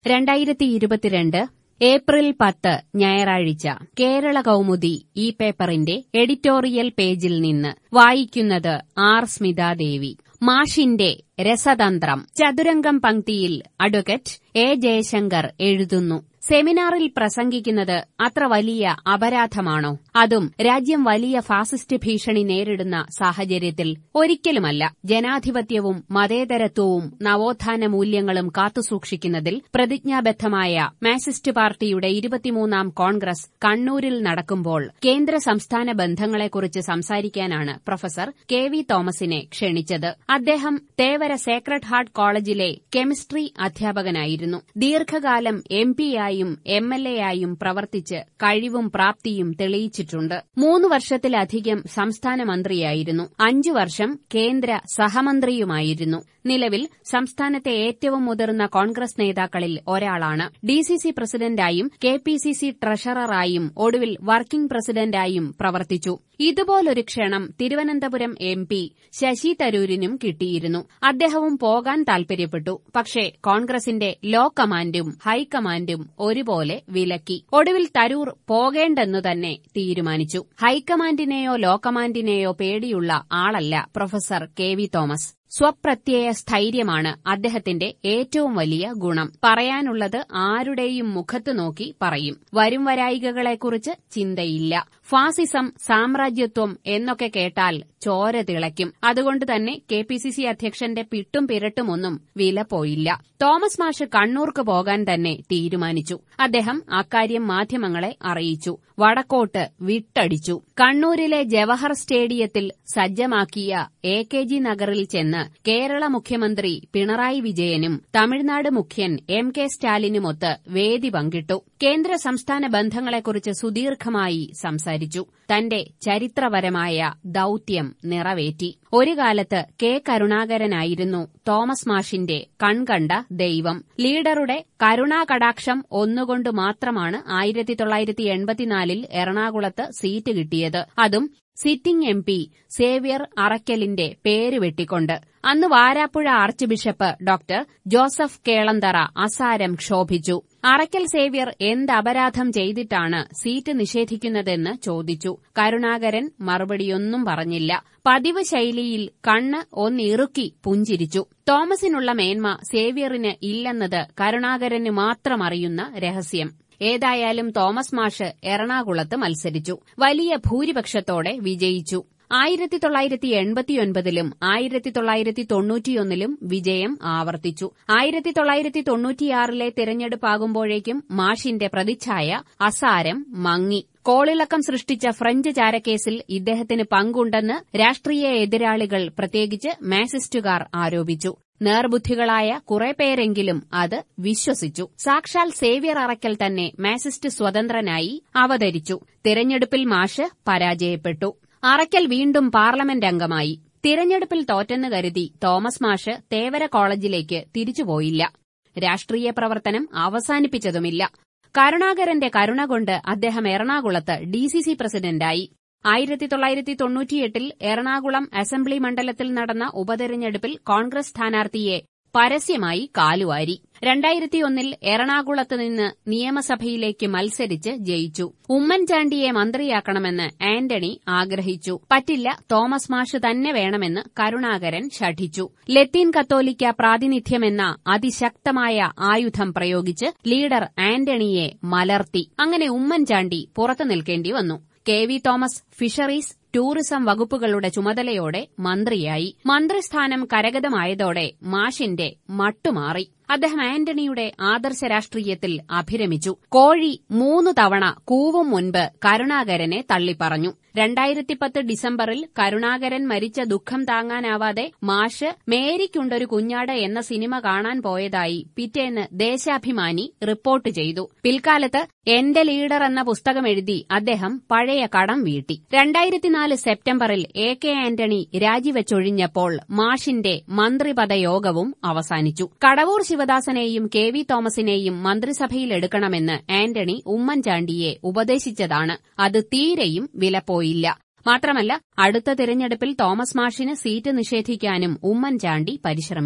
രണ്ടായിരത്തി ഇരുപത്തിരണ്ട് ഏപ്രിൽ പത്ത് ഞായറാഴ്ച കേരള കൗമുദി ഈ പേപ്പറിന്റെ എഡിറ്റോറിയൽ പേജിൽ നിന്ന് വായിക്കുന്നത് ആർ സ്മിതാദേവി മാഷിന്റെ രസതന്ത്രം ചതുരംഗം പങ്ക്തിയിൽ അഡ്വക്കേറ്റ് എ ജയശങ്കർ എഴുതുന്നു സെമിനാറിൽ പ്രസംഗിക്കുന്നത് അത്ര വലിയ അപരാധമാണോ അതും രാജ്യം വലിയ ഫാസിസ്റ്റ് ഭീഷണി നേരിടുന്ന സാഹചര്യത്തിൽ ഒരിക്കലുമല്ല ജനാധിപത്യവും മതേതരത്വവും നവോത്ഥാന മൂല്യങ്ങളും കാത്തുസൂക്ഷിക്കുന്നതിൽ പ്രതിജ്ഞാബദ്ധമായ മാസിസ്റ്റ് പാർട്ടിയുടെ ഇരുപത്തിമൂന്നാം കോൺഗ്രസ് കണ്ണൂരിൽ നടക്കുമ്പോൾ കേന്ദ്ര സംസ്ഥാന ബന്ധങ്ങളെക്കുറിച്ച് സംസാരിക്കാനാണ് പ്രൊഫസർ കെ വി തോമസിനെ ക്ഷണിച്ചത് അദ്ദേഹം തേവര സേക്രഡ് ഹാർട്ട് കോളേജിലെ കെമിസ്ട്രി അധ്യാപകനായിരുന്നു ദീർഘകാലം എം പിയായും എം എൽ എ ആയും പ്രവർത്തിച്ച് കഴിവും പ്രാപ്തിയും തെളിയിച്ചിട്ടുണ്ട് മൂന്ന് വർഷത്തിലധികം സംസ്ഥാന മന്ത്രിയായിരുന്നു അഞ്ചു വർഷം കേന്ദ്ര സഹമന്ത്രിയുമായിരുന്നു നിലവിൽ സംസ്ഥാനത്തെ ഏറ്റവും മുതിർന്ന കോൺഗ്രസ് നേതാക്കളിൽ ഒരാളാണ് ഡിസിസി പ്രസിഡന്റായും കെ പി സി സി ട്രഷററായും ഒടുവിൽ വർക്കിംഗ് പ്രസിഡന്റായും പ്രവർത്തിച്ചു ഇതുപോലൊരു ക്ഷണം തിരുവനന്തപുരം എം പി ശശി തരൂരിനും കിട്ടിയിരുന്നു അദ്ദേഹവും പോകാൻ താൽപര്യപ്പെട്ടു പക്ഷേ കോൺഗ്രസിന്റെ ലോ കമാൻഡും ഹൈക്കമാൻഡും ഒരുപോലെ വിലക്കി ഒടുവിൽ തരൂർ പോകേണ്ടെന്നു തന്നെ തീരുമാനിച്ചു ഹൈക്കമാൻഡിനെയോ ലോ കമാൻഡിനെയോ പേടിയുള്ള ആളല്ല പ്രൊഫസർ കെ വി തോമസ് സ്വപ്രത്യയ സ്ഥൈര്യമാണ് അദ്ദേഹത്തിന്റെ ഏറ്റവും വലിയ ഗുണം പറയാനുള്ളത് ആരുടെയും മുഖത്ത് നോക്കി പറയും വരും വരായികകളെക്കുറിച്ച് ചിന്തയില്ല ഫാസിസം സാമ്രാജ്യത്വം എന്നൊക്കെ കേട്ടാൽ ചോര തിളയ്ക്കും അതുകൊണ്ട് തന്നെ കെ പി സി സി അധ്യക്ഷന്റെ പിട്ടും പിരട്ടുമൊന്നും വില പോയില്ല തോമസ് മാഷ് കണ്ണൂർക്ക് പോകാൻ തന്നെ തീരുമാനിച്ചു അദ്ദേഹം അക്കാര്യം മാധ്യമങ്ങളെ അറിയിച്ചു വടക്കോട്ട് വിട്ടടിച്ചു കണ്ണൂരിലെ ജവഹർ സ്റ്റേഡിയത്തിൽ സജ്ജമാക്കിയ എ കെ ജി നഗറിൽ ചെന്ന് കേരള മുഖ്യമന്ത്രി പിണറായി വിജയനും തമിഴ്നാട് മുഖ്യൻ എം കെ സ്റ്റാലിനുമൊത്ത് വേദി പങ്കിട്ടു കേന്ദ്ര സംസ്ഥാന ബന്ധങ്ങളെക്കുറിച്ച് സുദീർഘമായി സംസാരിച്ചു തന്റെ ചരിത്രപരമായ ദൌത്യം നിറവേറ്റി ഒരു കാലത്ത് കെ കരുണാകരനായിരുന്നു തോമസ് മാഷിന്റെ കൺകണ്ട ദൈവം ലീഡറുടെ കരുണാകടാക്ഷം ഒന്നുകൊണ്ട് മാത്രമാണ് ആയിരത്തി തൊള്ളായിരത്തി എൺപത്തിനാലിൽ എറണാകുളത്ത് സീറ്റ് കിട്ടിയത് അതും സിറ്റിംഗ് എം പി സേവ്യർ അറയ്ക്കലിന്റെ പേര് വെട്ടിക്കൊണ്ട് അന്ന് Varapuzha archbishop doctor Joseph Kelanthara അസാരം ക്ഷോഭിച്ചു അറയ്ക്കൽ സേവ്യർ എന്ത് അപരാധം ചെയ്തിട്ടാണ് സീറ്റ് നിഷേധിക്കുന്നതെന്ന് ചോദിച്ചു കരുണാകരൻ മറുപടിയൊന്നും പറഞ്ഞില്ല പതിവ് ശൈലിയിൽ കണ്ണ് ഒന്നിറുക്കി പുഞ്ചിരിച്ചു തോമസിനുള്ള മേന്മ സേവ്യറിന് ഇല്ലെന്നത് കരുണാകരന് മാത്രമറിയുന്ന രഹസ്യം ഏതായാലും തോമസ് മാഷ് എറണാകുളത്ത് മത്സരിച്ചു വലിയ ഭൂരിപക്ഷത്തോടെ വിജയിച്ചു ആയിരത്തി തൊള്ളായിരത്തി എൺപത്തിയൊൻപതിലും ആയിരത്തി തൊള്ളായിരത്തി തൊണ്ണൂറ്റിയൊന്നിലും വിജയം ആവർത്തിച്ചു ആയിരത്തി തൊള്ളായിരത്തി തൊണ്ണൂറ്റിയാറിലെ തിരഞ്ഞെടുപ്പാകുമ്പോഴേക്കും മാഷിന്റെ പ്രതിച്ഛായ അസാരം മങ്ങി കോളിളക്കം സൃഷ്ടിച്ച ഫ്രഞ്ച് ചാരക്കേസിൽ ഇദ്ദേഹത്തിന് പങ്കുണ്ടെന്ന് രാഷ്ട്രീയ എതിരാളികൾ പ്രത്യേകിച്ച് മാസിസ്റ്റുകാർ ആരോപിച്ചു നേർബുദ്ധികളായ കുറെ പേരെങ്കിലും അത് വിശ്വസിച്ചു സാക്ഷാൽ സേവ്യർ അറയ്ക്കൽ തന്നെ മാസിസ്റ്റ് സ്വതന്ത്രനായി അവതരിച്ചു തിരഞ്ഞെടുപ്പിൽ മാഷ് പരാജയപ്പെട്ടു അറയ്ക്കൽ വീണ്ടും പാർലമെന്റ് അംഗമായി തിരഞ്ഞെടുപ്പിൽ തോറ്റെന്ന് കരുതി തോമസ് മാഷ് തേവര കോളേജിലേക്ക് തിരിച്ചുപോയില്ല രാഷ്ട്രീയ പ്രവർത്തനം അവസാനിപ്പിച്ചതുമില്ല കരുണാകരന്റെ കരുണ കൊണ്ട് അദ്ദേഹം എറണാകുളത്ത് ഡിസിസി പ്രസിഡന്റായി ആയിരത്തി തൊള്ളായിരത്തി തൊണ്ണൂറ്റിയെട്ടിൽ എറണാകുളം അസംബ്ലി മണ്ഡലത്തിൽ നടന്ന ഉപതെരഞ്ഞെടുപ്പിൽ കോൺഗ്രസ് സ്ഥാനാർത്ഥിയെ പരസ്യമായി കാലുവാരി രണ്ടായിരത്തിയൊന്നിൽ എറണാകുളത്ത് നിന്ന് നിയമസഭയിലേക്ക് മത്സരിച്ച് ജയിച്ചു ഉമ്മൻചാണ്ടിയെ മന്ത്രിയാക്കണമെന്ന് ആന്റണി ആഗ്രഹിച്ചു പറ്റില്ല തോമസ് മാഷ് തന്നെ വേണമെന്ന് കരുണാകരൻ ശഠിച്ചു ലത്തീൻ കത്തോലിക്ക പ്രാതിനിധ്യമെന്ന അതിശക്തമായ ആയുധം പ്രയോഗിച്ച് ലീഡർ ആന്റണിയെ മലർത്തി അങ്ങനെ ഉമ്മൻചാണ്ടി പുറത്തു നിൽക്കേണ്ടി വന്നു K V Thomas fisheries tourism വകുപ്പുകളുടെ ചുമതലയോടെ മന്ത്രിയായി മന്ത്രിസ്ഥാനം കരഗതമായതോടെ മാഷിന്റെ മട്ടുമാറി അദ്ദേഹം ആന്റണിയുടെ ആദർശ രാഷ്ട്രീയത്തിൽ അഭിരമിച്ചു കോഴി മൂന്ന് തവണ കൂവും മുൻപ് കരുണാകരനെ തള്ളിപ്പറഞ്ഞു രണ്ടായിരത്തി പത്ത് ഡിസംബറിൽ കരുണാകരൻ മരിച്ച ദുഃഖം താങ്ങാനാവാതെ മാഷ് മേരിക്കുണ്ടൊരു കുഞ്ഞാട് എന്ന സിനിമ കാണാൻ പോയതായി പിറ്റേന്ന് ദേശാഭിമാനി റിപ്പോർട്ട് ചെയ്തു പിൽക്കാലത്ത് എന്റെ ലീഡർ എന്ന പുസ്തകം എഴുതി അദ്ദേഹം പഴയ കടം വീട്ടി രണ്ടായിരത്തിനാല് സെപ്റ്റംബറിൽ എ കെ ആന്റണി രാജിവെച്ചൊഴിഞ്ഞപ്പോൾ മാഷിന്റെ മന്ത്രിപദയോഗവും അവസാനിച്ചു കടവൂർ ശിവദാസനെയും കെ വി തോമസിനെയും മന്ത്രിസഭയിലെടുക്കണമെന്ന് ആന്റണി ഉമ്മൻചാണ്ടിയെ ഉപദേശിച്ചതാണ് അത് തീരെയും വിലപ്പോയില്ല മാത്രമല്ല അടുത്ത തിരഞ്ഞെടുപ്പിൽ തോമസ് മാഷിന് സീറ്റ് നിഷേധിക്കാനും ഉമ്മൻചാണ്ടി പരിശ്രമിച്ചു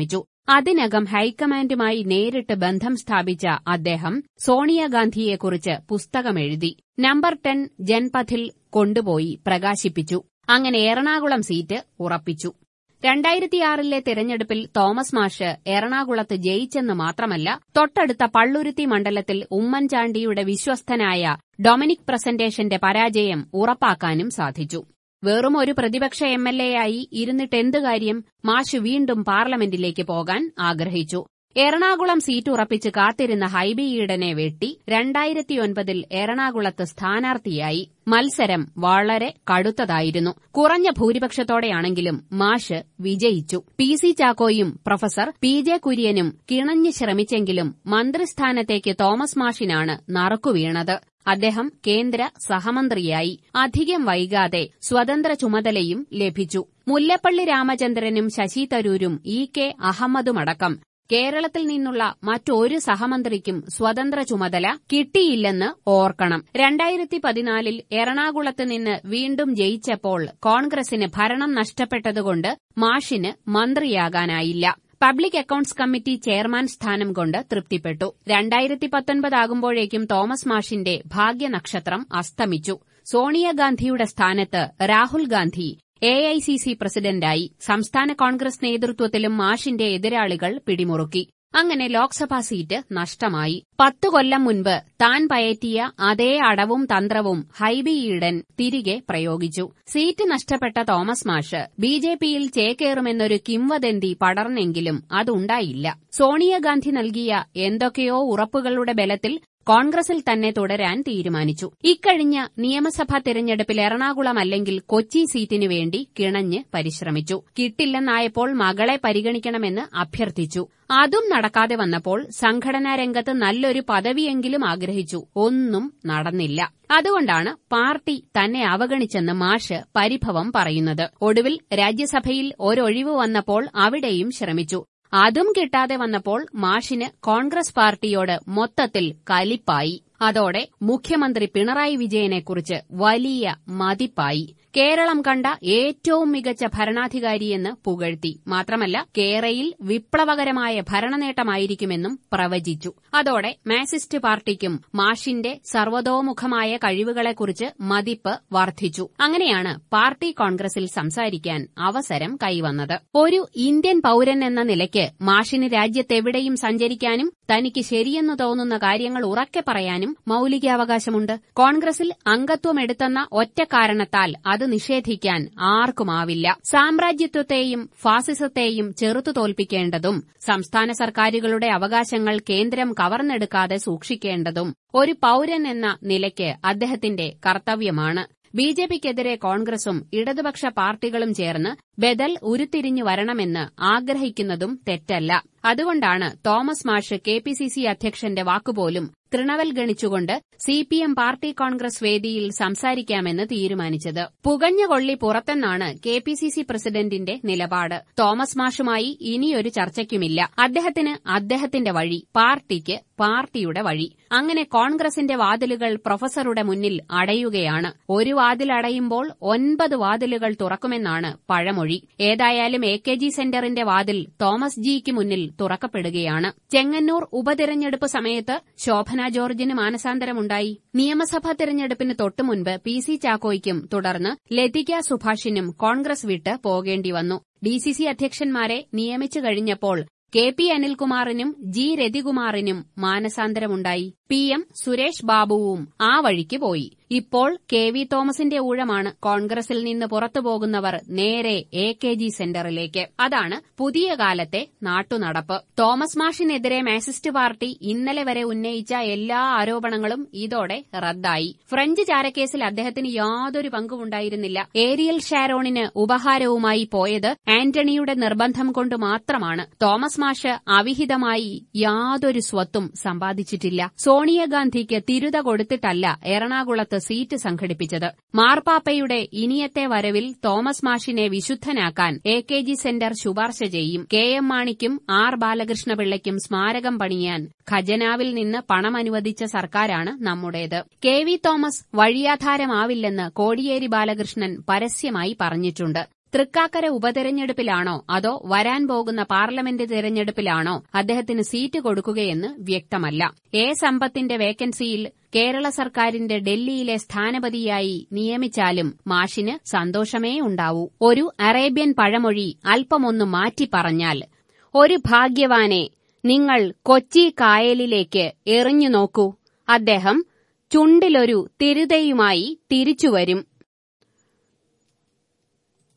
അതിനകം ഹൈക്കമാൻഡുമായി നേരിട്ട് ബന്ധം സ്ഥാപിച്ച അദ്ദേഹം സോണിയാഗാന്ധിയെക്കുറിച്ച് പുസ്തകമെഴുതി നമ്പർ ടെൻ ജൻപഥിൽ കൊണ്ടുപോയി പ്രകാശിപ്പിച്ചു അങ്ങനെ എറണാകുളം സീറ്റ് ഉറപ്പിച്ചു രണ്ടായിരത്തിയാറിലെ തിരഞ്ഞെടുപ്പിൽ തോമസ് മാഷ് എറണാകുളത്ത് ജയിച്ചെന്ന് മാത്രമല്ല തൊട്ടടുത്ത പള്ളുരുത്തി മണ്ഡലത്തിൽ ഉമ്മൻചാണ്ടിയുടെ വിശ്വസ്തനായ ഡൊമിനിക് പ്രസന്റേഷന്റെ പരാജയം ഉറപ്പാക്കാനും സാധിച്ചു വെറും ഒരു പ്രതിപക്ഷ എംഎൽഎയായി ഇരുന്നിട്ടെന്ത് കാര്യം മാഷ് വീണ്ടും പാർലമെന്റിലേക്ക് പോകാൻ ആഗ്രഹിച്ചു എറണാകുളം സീറ്റ് ഉറപ്പിച്ച് കാത്തിരുന്ന ഹൈബി ഈഡനെ വെട്ടി രണ്ടായിരത്തിയൊൻപതിൽ എറണാകുളത്ത് സ്ഥാനാർത്ഥിയായി മത്സരം വളരെ കടുത്തതായിരുന്നു കുറഞ്ഞ ഭൂരിപക്ഷത്തോടെയാണെങ്കിലും മാഷ് വിജയിച്ചു പി സി ചാക്കോയും പ്രൊഫസർ പി ജെ കുര്യനും കിണഞ്ഞു ശ്രമിച്ചെങ്കിലും മന്ത്രിസ്ഥാനത്തേക്ക് തോമസ് മാഷിനാണ് നറുക്കുവീണത് അദ്ദേഹം കേന്ദ്ര സഹമന്ത്രിയായി അധികം വൈകാതെ സ്വതന്ത്ര ചുമതലയും ലഭിച്ചു മുല്ലപ്പള്ളി രാമചന്ദ്രനും ശശി തരൂരും ഇ കെ അഹമ്മദുമടക്കം കേരളത്തിൽ നിന്നുള്ള മറ്റൊരു സഹമന്ത്രിക്കും സ്വതന്ത്ര ചുമതല കിട്ടിയില്ലെന്ന് ഓർക്കണം രണ്ടായിരത്തി പതിനാലിൽ എറണാകുളത്ത് നിന്ന് വീണ്ടും ജയിച്ചപ്പോൾ കോൺഗ്രസിന് ഭരണം നഷ്ടപ്പെട്ടതുകൊണ്ട് മാഷിന് മന്ത്രിയാകാനായില്ല പബ്ലിക് അക്കൌണ്ട്സ് കമ്മിറ്റി ചെയർമാൻ സ്ഥാനം കൊണ്ട് തൃപ്തിപ്പെട്ടു രണ്ടായിരത്തി പത്തൊൻപതാകുമ്പോഴേക്കും തോമസ് മാഷിന്റെ ഭാഗ്യനക്ഷത്രം അസ്തമിച്ചു സോണിയാഗാന്ധിയുടെ സ്ഥാനത്ത് Rahul Gandhi A I C C പ്രസിഡന്റായി സംസ്ഥാന കോൺഗ്രസ് നേതൃത്വത്തിലും മാഷിന്റെ എതിരാളികൾ പിടിമുറുക്കി അങ്ങനെ ലോക്സഭാ സീറ്റ് നഷ്ടമായി പത്തു കൊല്ലം മുൻപ് താൻ പയറ്റിയ അതേ അടവും തന്ത്രവും ഹൈബി ഈഡൻ തിരികെ പ്രയോഗിച്ചു സീറ്റ് നഷ്ടപ്പെട്ട തോമസ് മാഷ് ബി ജെ പിയിൽ ചേക്കേറുമെന്നൊരു കിംവദന്തി പടർന്നെങ്കിലും അതുണ്ടായില്ല സോണിയാഗാന്ധി നൽകിയ എന്തൊക്കെയോ ഉറപ്പുകളുടെ ബലത്തിൽ കോൺഗ്രസിൽ തന്നെ തുടരാൻ തീരുമാനിച്ചു ഇക്കഴിഞ്ഞ നിയമസഭാ തെരഞ്ഞെടുപ്പിൽ എറണാകുളം അല്ലെങ്കിൽ കൊച്ചി സീറ്റിനു വേണ്ടി കിണഞ്ഞ് പരിശ്രമിച്ചു കിട്ടില്ലെന്നായപ്പോൾ മകളെ പരിഗണിക്കണമെന്ന് അഭ്യർത്ഥിച്ചു അതും നടക്കാതെ വന്നപ്പോൾ സംഘടനാ രംഗത്ത് നല്ലൊരു പദവിയെങ്കിലും ആഗ്രഹിച്ചു ഒന്നും നടന്നില്ല അതുകൊണ്ടാണ് പാർട്ടി തന്നെ അവഗണിച്ചെന്ന് മാഷ് പരിഭവം പറയുന്നത് ഒടുവിൽ രാജ്യസഭയിൽ ഒരൊഴിവ് വന്നപ്പോൾ അവിടെയും ശ്രമിച്ചു അതും കിട്ടാതെ വന്നപ്പോൾ മാഷിന് കോൺഗ്രസ് പാർട്ടിയോട് മൊത്തത്തിൽ കലിപ്പായി അതോടെ മുഖ്യമന്ത്രി പിണറായി വിജയനെക്കുറിച്ച് വലിയ മതിപ്പായി കേരളം കണ്ട ഏറ്റവും മികച്ച ഭരണാധികാരിയെന്ന് പുകഴ്ത്തി മാത്രമല്ല കേരയിൽ വിപ്ലവകരമായ ഭരണനേട്ടമായിരിക്കുമെന്നും പ്രവചിച്ചു അതോടെ മാസിസ്റ്റ് പാർട്ടിക്കും മാഷിന്റെ സർവതോമുഖമായ കഴിവുകളെക്കുറിച്ച് മതിപ്പ് വർദ്ധിച്ചു അങ്ങനെയാണ് പാർട്ടി കോൺഗ്രസിൽ സംസാരിക്കാൻ അവസരം കൈവന്നത് ഒരു ഇന്ത്യൻ പൌരൻ എന്ന നിലയ്ക്ക് മാഷിന് രാജ്യത്തെവിടെയും സഞ്ചരിക്കാനും തനിക്ക് ശരിയെന്ന് തോന്നുന്ന കാര്യങ്ങൾ ഉറക്കെ പറയാനും മൌലികാവകാശമുണ്ട് കോൺഗ്രസിൽ അംഗത്വമെടുത്തെന്ന ഒറ്റ കാരണത്താൽ അത് നിഷേധിക്കാൻ ആർക്കുമാവില്ല സാമ്രാജ്യത്വത്തെയും ഫാസിസത്തെയും ചെറുത്തു തോൽപ്പിക്കേണ്ടതും സംസ്ഥാന സർക്കാരുകളുടെ അവകാശങ്ങൾ കേന്ദ്രം കവർന്നെടുക്കാതെ സൂക്ഷിക്കേണ്ടതും ഒരു പൌരൻ എന്ന നിലയ്ക്ക് അദ്ദേഹത്തിന്റെ കർത്തവ്യമാണ് ബി ജെ പിക്കെതിരെ കോൺഗ്രസും ഇടതുപക്ഷ പാർട്ടികളും ചേർന്ന് ബദൽ ഉരുത്തിരിഞ്ഞു വരണമെന്ന് ആഗ്രഹിക്കുന്നതും തെറ്റല്ല അതുകൊണ്ടാണ് തോമസ് മാഷ് കെ പി സി സി അധ്യക്ഷന്റെ വാക്കുപോലും തൃണവൽ ഗണിച്ചുകൊണ്ട് C P M party congress വേദിയിൽ സംസാരിക്കാമെന്ന് തീരുമാനിച്ചത് പുകഞ്ഞ കൊള്ളി പുറത്തെന്നാണ് കെ പി സി സി പ്രസിഡന്റിന്റെ നിലപാട് തോമസ് മാഷുമായി ഇനിയൊരു ചർച്ചയ്ക്കുമില്ല അദ്ദേഹത്തിന് അദ്ദേഹത്തിന്റെ വഴി പാർട്ടിക്ക് പാർട്ടിയുടെ വഴി അങ്ങനെ കോൺഗ്രസിന്റെ വാതിലുകൾ പ്രൊഫസറുടെ മുന്നിൽ അടയുകയാണ് ഒരു വാതിൽ അടയുമ്പോൾ ഒൻപത് വാതിലുകൾ തുറക്കുമെന്നാണ് പഴമൊഴി ഏതായാലും എ കെ ജി സെന്ററിന്റെ വാതിൽ തോമസ് ജിക്ക് മുന്നിൽ തുറക്കപ്പെടുകയാണ് ചെങ്ങന്നൂർ ഉപതെരഞ്ഞെടുപ്പ് സമയത്ത് ശോഭന ജോർജിന് മാനസാന്തരമുണ്ടായി നിയമസഭാ തെരഞ്ഞെടുപ്പിന് തൊട്ടുമുൻപ് പി സി ചാക്കോയ്ക്കും തുടർന്ന് ലതിക സുഭാഷിനും കോൺഗ്രസ് വിട്ട് പോകേണ്ടി വന്നു ഡിസിസി അധ്യക്ഷന്മാരെ നിയമിച്ചു കഴിഞ്ഞപ്പോൾ കെ പി അനിൽകുമാറിനും ജി രതികുമാറിനും മാനസാന്തരമുണ്ടായി പി എം സുരേഷ് ബാബുവും ആ വഴിക്ക് പോയി ഇപ്പോൾ കെ വി തോമസിന്റെ ഊഴമാണ് കോൺഗ്രസിൽ നിന്ന് പുറത്തുപോകുന്നവർ നേരെ എ കെ ജി സെന്ററിലേക്ക് അതാണ് പുതിയ കാലത്തെ നാട്ടുനടപ്പ് തോമസ് മാഷിനെതിരെ മാസിസ്റ്റ് പാർട്ടി ഇന്നലെ വരെ ഉന്നയിച്ച എല്ലാ ആരോപണങ്ങളും ഇതോടെ റദ്ദായി ഫ്രഞ്ച് ചാരക്കേസിൽ അദ്ദേഹത്തിന് യാതൊരു പങ്കുമുണ്ടായിരുന്നില്ല ഏരിയൽ ഷാരോണിന് ഉപഹാരവുമായി പോയത് ആന്റണിയുടെ നിർബന്ധം കൊണ്ട് മാത്രമാണ് തോമസ് മാഷ് അവിഹിതമായി യാതൊരു സ്വത്തും സമ്പാദിച്ചിട്ടില്ല സോണിയാഗാന്ധിക്ക് തിരുത കൊടുത്തിട്ടല്ല എറണാകുളത്ത് സീറ്റ് സംഘടിപ്പിച്ചത് മാർപ്പാപ്പയുടെ ഇനിയത്തെ വരവിൽ തോമസ് മാഷിനെ വിശുദ്ധനാക്കാൻ എ കെ ജി സെന്റർ ശുപാർശ ചെയ്യും കെ എം മാണിക്കും ആർ ബാലകൃഷ്ണപിള്ളയ്ക്കും സ്മാരകം പണിയാൻ ഖജനാവിൽ നിന്ന് പണം അനുവദിച്ച സർക്കാരാണ് നമ്മുടേത് കെ വി തോമസ് വഴിയാധാരമാവില്ലെന്ന് കോടിയേരി ബാലകൃഷ്ണൻ പരസ്യമായി പറഞ്ഞിട്ടുണ്ട് തൃക്കാക്കര ഉപതെരഞ്ഞെടുപ്പിലാണോ അതോ വരാൻ പോകുന്ന പാർലമെന്റ് തെരഞ്ഞെടുപ്പിലാണോ അദ്ദേഹത്തിന് സീറ്റ് കൊടുക്കുകയെന്ന് വ്യക്തമല്ല എ സമ്പത്തിന്റെ വേക്കൻസിയിൽ കേരള സർക്കാരിന്റെ ഡൽഹിയിലെ സ്ഥാനപതിയായി നിയമിച്ചാലും മാഷിന് സന്തോഷമേ ഉണ്ടാവൂ ഒരു അറേബ്യൻ പഴമൊഴി അല്പമൊന്ന് മാറ്റി പറഞ്ഞാൽ ഒരു ഭാഗ്യവാനെ നിങ്ങൾ കൊച്ചി കായലിലേക്ക് എറിഞ്ഞു നോക്കൂ അദ്ദേഹം ചുണ്ടിലൊരു തിരുതയുമായി തിരിച്ചുവരും